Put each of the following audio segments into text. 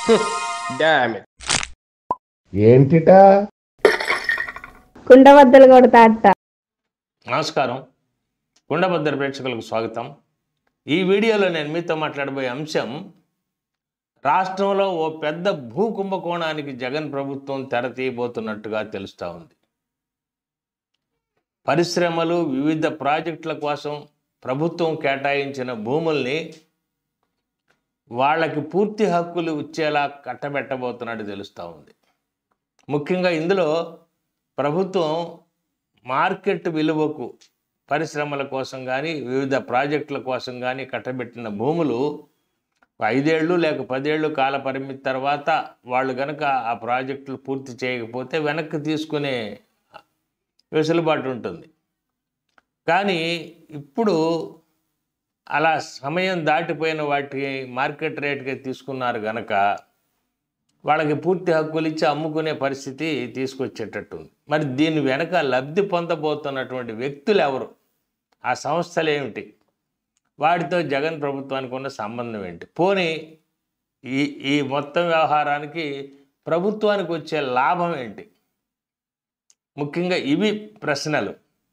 Damn it ఏంటిటా కుండబద్దలు కొడతా అట్ట నమస్కారం కుండభద్ర ప్రేక్షకులకు స్వాగతం ఈ వీడియోలో నేను మీతో మాట్లాడబోయే అంశం రాష్ట్రంలో ఓ పెద్ద భూ కుంభకోణానికి జగన్ ప్రభుత్వం తెర తీయబోతున్నట్టుగా తెలుస్తూ ఉంది పరిశ్రమలు వివిధ ప్రాజెక్టుల కోసం ప్రభుత్వం కేటాయించిన భూముల్ని వాళ్ళకి పూర్తి హక్కులు ఇచ్చేలా కట్టబెట్టబోతున్నట్టు తెలుస్తూ ఉంది ముఖ్యంగా ఇందులో ప్రభుత్వం మార్కెట్ విలువకు పరిశ్రమల కోసం కానీ వివిధ ప్రాజెక్టుల కోసం కానీ కట్టబెట్టిన భూములు ఐదేళ్ళు లేక పదేళ్ళు కాల పరిమితి తర్వాత వాళ్ళు కనుక ఆ ప్రాజెక్టులు పూర్తి చేయకపోతే వెనక్కి తీసుకునే వెసులుబాటు ఉంటుంది కానీ ఇప్పుడు అలా సమయం దాటిపోయిన వాటికి మార్కెట్ రేట్కి తీసుకున్నారు గనక వాళ్ళకి పూర్తి హక్కులు ఇచ్చి అమ్ముకునే పరిస్థితి తీసుకొచ్చేటట్టు ఉంది మరి దీని వెనక లబ్ధి పొందబోతున్నటువంటి వ్యక్తులు ఎవరు ఆ సంస్థలు ఏమిటి వాటితో జగన్ ప్రభుత్వానికి ఉన్న సంబంధం ఏంటి పోనీ ఈ ఈ మొత్తం వ్యవహారానికి ప్రభుత్వానికి వచ్చే లాభం ఏంటి ముఖ్యంగా ఇవి ప్రశ్నలు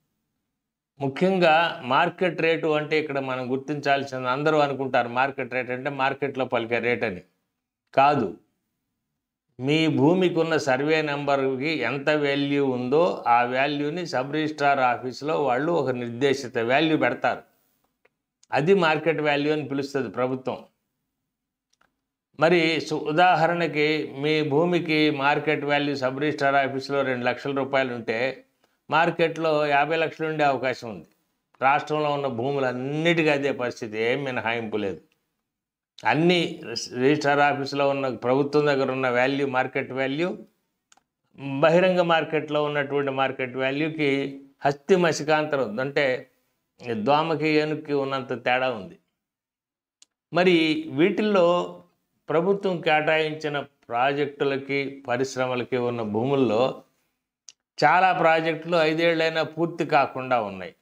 ముఖ్యంగా మార్కెట్ రేటు అంటే ఇక్కడ మనం గుర్తించాల్సింది అందరూ అనుకుంటారు మార్కెట్ రేట్ అంటే మార్కెట్లో పలికే రేట్ అని కాదు మీ భూమికి ఉన్న సర్వే నెంబర్కి ఎంత వాల్యూ ఉందో ఆ వాల్యూని సబ్ రిజిస్ట్రార్ ఆఫీస్లో వాళ్ళు ఒక నిర్దేశిత వాల్యూ పెడతారు అది మార్కెట్ వాల్యూ అని పిలుస్తుంది ప్రభుత్వం మరి సు- ఉదాహరణకి మీ భూమికి మార్కెట్ వాల్యూ సబ్ రిజిస్ట్రార్ ఆఫీస్లో రెండు లక్షల రూపాయలు ఉంటే మార్కెట్లో యాభై లక్షలు ఉండే అవకాశం ఉంది రాష్ట్రంలో ఉన్న భూములన్నిటికీ అదే పరిస్థితి ఏం మినహాయింపు లేదు అన్ని రిజిస్ట్రార్ ఆఫీసులో ఉన్న ప్రభుత్వం దగ్గర ఉన్న వాల్యూ మార్కెట్ వాల్యూ బహిరంగ మార్కెట్లో ఉన్నటువంటి మార్కెట్ వాల్యూకి హస్తి మసికాంతరం ఉంది అంటే దోమకి ఏనుక్కి ఉన్నంత తేడా ఉంది మరి వీటిల్లో ప్రభుత్వం కేటాయించిన ప్రాజెక్టులకి పరిశ్రమలకి ఉన్న భూముల్లో చాలా ప్రాజెక్టులు ఐదేళ్లైనా పూర్తి కాకుండా ఉన్నాయి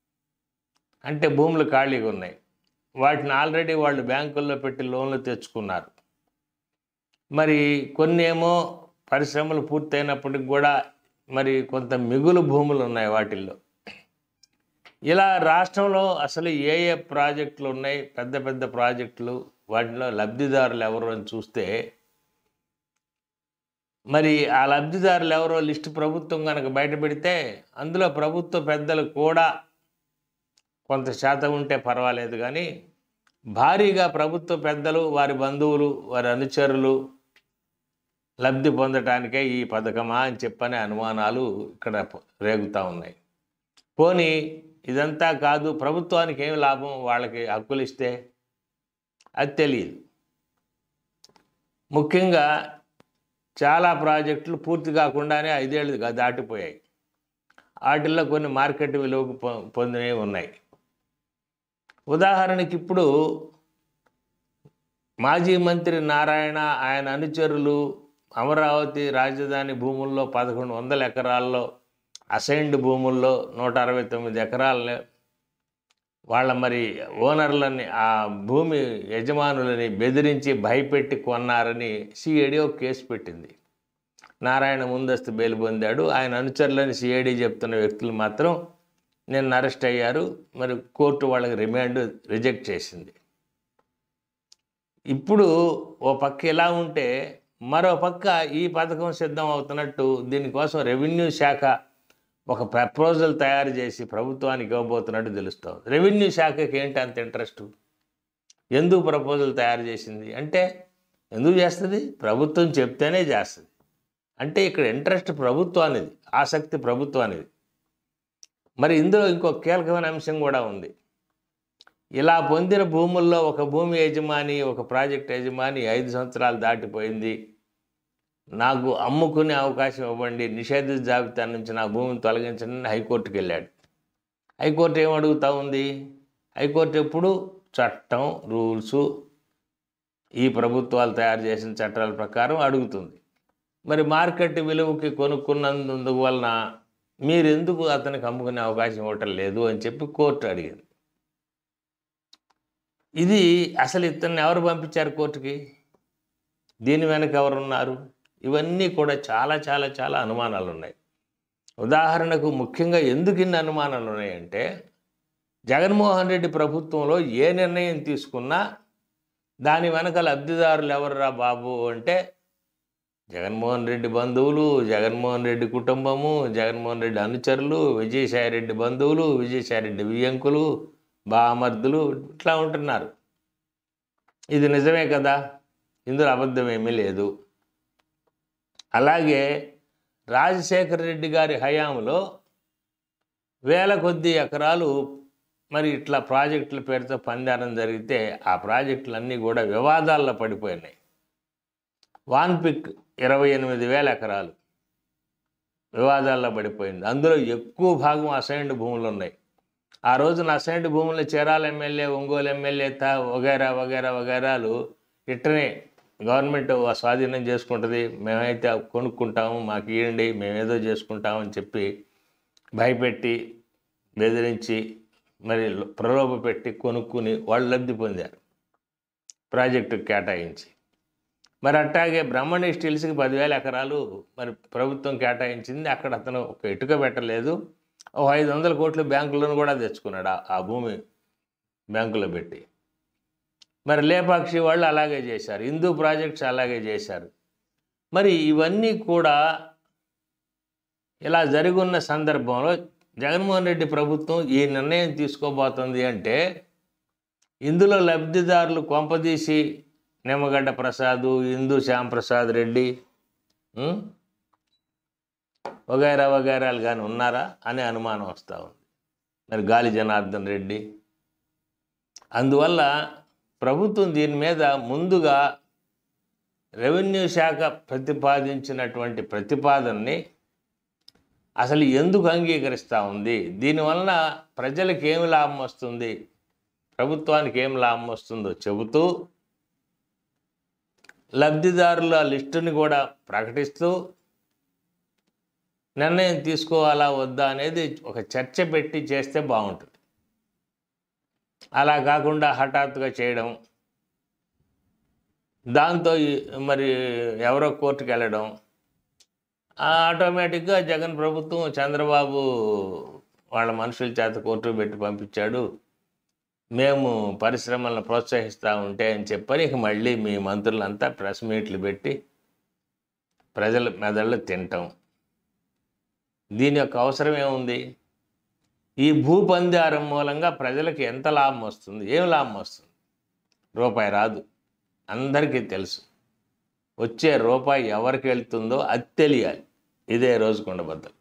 అంటే భూములు ఖాళీగా ఉన్నాయి వాటిని ఆల్రెడీ వాళ్ళు బ్యాంకుల్లో పెట్టి లోన్లు తెచ్చుకున్నారు మరి కొన్ని ఏమో పరిశ్రమలు పూర్తయినప్పటికి కూడా మరి కొంత మిగులు భూములు ఉన్నాయి వాటిల్లో ఇలా రాష్ట్రంలో అసలు ఏ ఏ ప్రాజెక్టులు ఉన్నాయి పెద్ద పెద్ద ప్రాజెక్టులు వాటిలో లబ్ధిదారులు ఎవరు అని చూస్తే మరి ఆ లబ్ధిదారులు ఎవరో లిస్టు ప్రభుత్వం కనుక బయట పెడితే అందులో ప్రభుత్వ పెద్దలు కూడా కొంత శాతం ఉంటే పర్వాలేదు కానీ భారీగా ప్రభుత్వ పెద్దలు వారి బంధువులు వారి అనుచరులు లబ్ధి పొందటానికే ఈ పథకమా అని చెప్పనే అనుమానాలు ఇక్కడ ప- రేగుతూ ఉన్నాయి పోనీ ఇదంతా కాదు ప్రభుత్వానికి ఏం లాభం వాళ్ళకి హక్కులు ఇస్తే అది తెలియదు ముఖ్యంగా చాలా ప్రాజెక్టులు పూర్తి కాకుండానే ఐదేళ్ళు గా- దాటిపోయాయి వాటిల్లో కొన్ని మార్కెట్ విలువకు పొ- పొందినవి ఉన్నాయి ఉదాహరణకి ఇప్పుడు మాజీ మంత్రి నారాయణ ఆయన అనుచరులు అమరావతి రాజధాని భూముల్లో పదకొండు వందల ఎకరాల్లో అసైన్డ్ భూముల్లో నూట అరవై తొమ్మిది ఎకరాలని వాళ్ళ మరి ఓనర్లని ఆ భూమి యజమానులని బెదిరించి భయపెట్టి కొన్నారని సిఐడి ఒక కేసు పెట్టింది నారాయణ ముందస్తు బెయిల్ పొందాడు ఆయన అనుచరులని సిఐడి చెప్తున్న వ్యక్తులు మాత్రం నిన్న అరెస్ట్ అయ్యారు మరి కోర్టు వాళ్ళకి రిమాండ్ రిజెక్ట్ చేసింది ఇప్పుడు ఓ పక్క ఇలా ఉంటే మరో పక్క ఈ పథకం సిద్ధం అవుతున్నట్టు దీనికోసం రెవెన్యూ శాఖ ఒక ప్రపోజల్ తయారు చేసి ప్రభుత్వానికి ఇవ్వబోతున్నట్టు తెలుస్తుంది రెవెన్యూ శాఖకి ఏంటి అంత ఇంట్రెస్ట్ ఎందుకు ప్రపోజల్ తయారు చేసింది అంటే ఎందుకు చేస్తుంది ప్రభుత్వం చెప్తేనే చేస్తుంది అంటే ఇక్కడ ఇంట్రెస్ట్ ప్రభుత్వానిది ఆసక్తి ప్రభుత్వానిది మరి ఇందులో ఇంకో కీలకమైన అంశం కూడా ఉంది ఇలా పొందిన భూముల్లో ఒక భూమి యజమాని ఒక ప్రాజెక్ట్ యజమాని ఐదు సంవత్సరాలు దాటిపోయింది నాకు అమ్ముకునే అవకాశం ఇవ్వండి నిషేధ జాబితా నుంచి నా భూమిని తొలగించండి అని హైకోర్టుకి వెళ్ళాడు హైకోర్టు ఏం అడుగుతా ఉంది హైకోర్టు ఎప్పుడు చట్టం రూల్స్ ఈ ప్రభుత్వాలు తయారు చేసిన చట్టాల ప్రకారం అడుగుతుంది మరి మార్కెట్ విలువకి కొనుక్కున్నందువలన మీరు ఎందుకు అతనికి అమ్ముకునే అవకాశం ఇవ్వటం లేదు అని చెప్పి కోర్టు అడిగింది ఇది అసలు ఇతన్ని ఎవరు పంపించారు కోర్టుకి దీని వెనక ఎవరున్నారు ఇవన్నీ కూడా చాలా చాలా చాలా అనుమానాలు ఉన్నాయి ఉదాహరణకు ముఖ్యంగా ఎందుకు ఇన్ని అనుమానాలు ఉన్నాయంటే జగన్మోహన్ రెడ్డి ప్రభుత్వంలో ఏ నిర్ణయం తీసుకున్నా దాని వెనక లబ్ధిదారులు ఎవర్రా బాబు అంటే జగన్మోహన్ రెడ్డి బంధువులు జగన్మోహన్ రెడ్డి కుటుంబము జగన్మోహన్ రెడ్డి అనుచరులు విజయసాయి రెడ్డి బంధువులు విజయసాయి రెడ్డి వియ్యంకులు బామర్దులు ఇట్లా ఉంటున్నారు ఇది నిజమే కదా ఇందులో అబద్ధం ఏమీ లేదు అలాగే రాజశేఖర రెడ్డి గారి హయాంలో వేల కొద్ది ఎకరాలు మరి ఇట్లా ప్రాజెక్టుల పేరుతో పందారం జరిగితే ఆ ప్రాజెక్టులన్నీ కూడా వివాదాల్లో పడిపోయినాయి వాన్పిక్ ఇరవై ఎనిమిది వేల ఎకరాలు వివాదాల్లో పడిపోయింది అందులో ఎక్కువ భాగం అసైన్డ్ భూములు ఉన్నాయి ఆ రోజున అసైన్డ్ భూములు చీరాల ఎమ్మెల్యే ఒంగోలు ఎమ్మెల్యే తా వగైరా వగైరా వగైరాలు ఇట్టనే గవర్నమెంట్ స్వాధీనం చేసుకుంటుంది మేమైతే కొనుక్కుంటాము మాకు ఇవ్వండి మేమేదో చేసుకుంటామని చెప్పి భయపెట్టి బెదిరించి మరి ప్రలోభ పెట్టి కొనుక్కుని వాళ్ళు లబ్ధి పొందారు ప్రాజెక్టుకు కేటాయించి మరి అట్టాగే బ్రహ్మణి స్టీల్స్కి పదివేల ఎకరాలు మరి ప్రభుత్వం కేటాయించింది అక్కడ అతను ఒక ఇటుక పెట్టలేదు ఓ ఐదు వందల కోట్లు బ్యాంకులను కూడా తెచ్చుకున్నాడు ఆ- ఆ భూమి బ్యాంకులో పెట్టి మరి లేపాక్షి వాళ్ళు అలాగే చేశారు హిందూ ప్రాజెక్ట్స్ అలాగే చేశారు మరి ఇవన్నీ కూడా ఇలా జరుగున్న సందర్భంలో జగన్మోహన్ రెడ్డి ప్రభుత్వం ఈ నిర్ణయం తీసుకోబోతుంది అంటే ఇందులో లబ్ధిదారులు కొంపదీసి నిమ్మగడ్డ ప్రసాద్ ఇందు శ్యాంప్రసాద్ రెడ్డి ఉం? వగైరా వగైరాలు కానీ ఉన్నారా అనే అనుమానం వస్తూ ఉంది మరి గాలి జనార్దన్ రెడ్డి అందువల్ల ప్రభుత్వం దీని మీద ముందుగా రెవెన్యూ శాఖ ప్రతిపాదించినటువంటి ప్రతిపాదనని అసలు ఎందుకు అంగీకరిస్తూ ఉంది దీనివలన ప్రజలకు ఏమి లాభం వస్తుంది ప్రభుత్వానికి ఏం లాభం వస్తుందో చెబుతూ లబ్ధిదారుల లిస్టుని కూడా ప్రకటిస్తూ నిర్ణయం తీసుకోవాలా వద్దా అనేది ఒక చర్చ పెట్టి చేస్తే బాగుంటుంది అలా కాకుండా హఠాత్తుగా చేయడం దాంతో ఈ- మరి ఎవరో కోర్టుకు వెళ్ళడం ఆ ఆటోమేటిక్గా జగన్ ప్రభుత్వం చంద్రబాబు వాళ్ళ మనుషుల చేత కోర్టు పెట్టి పంపించాడు మేము పరిశ్రమలను ప్రోత్సహిస్తూ ఉంటే అని చెప్పని ఇక మళ్ళీ మీ మంత్రులంతా ప్రెస్ మీట్లు పెట్టి ప్రజల మెదళ్ళు తింటాం దీని యొక్క అవసరం ఏముంది ఈ భూపందారం మూలంగా ప్రజలకు ఎంత లాభం వస్తుంది ఏం లాభం వస్తుంది రూపాయి రాదు అందరికీ తెలుసు వచ్చే రూపాయి ఎవరికి వెళ్తుందో అది తెలియాలి ఇదే రోజుకొండ బద్దలు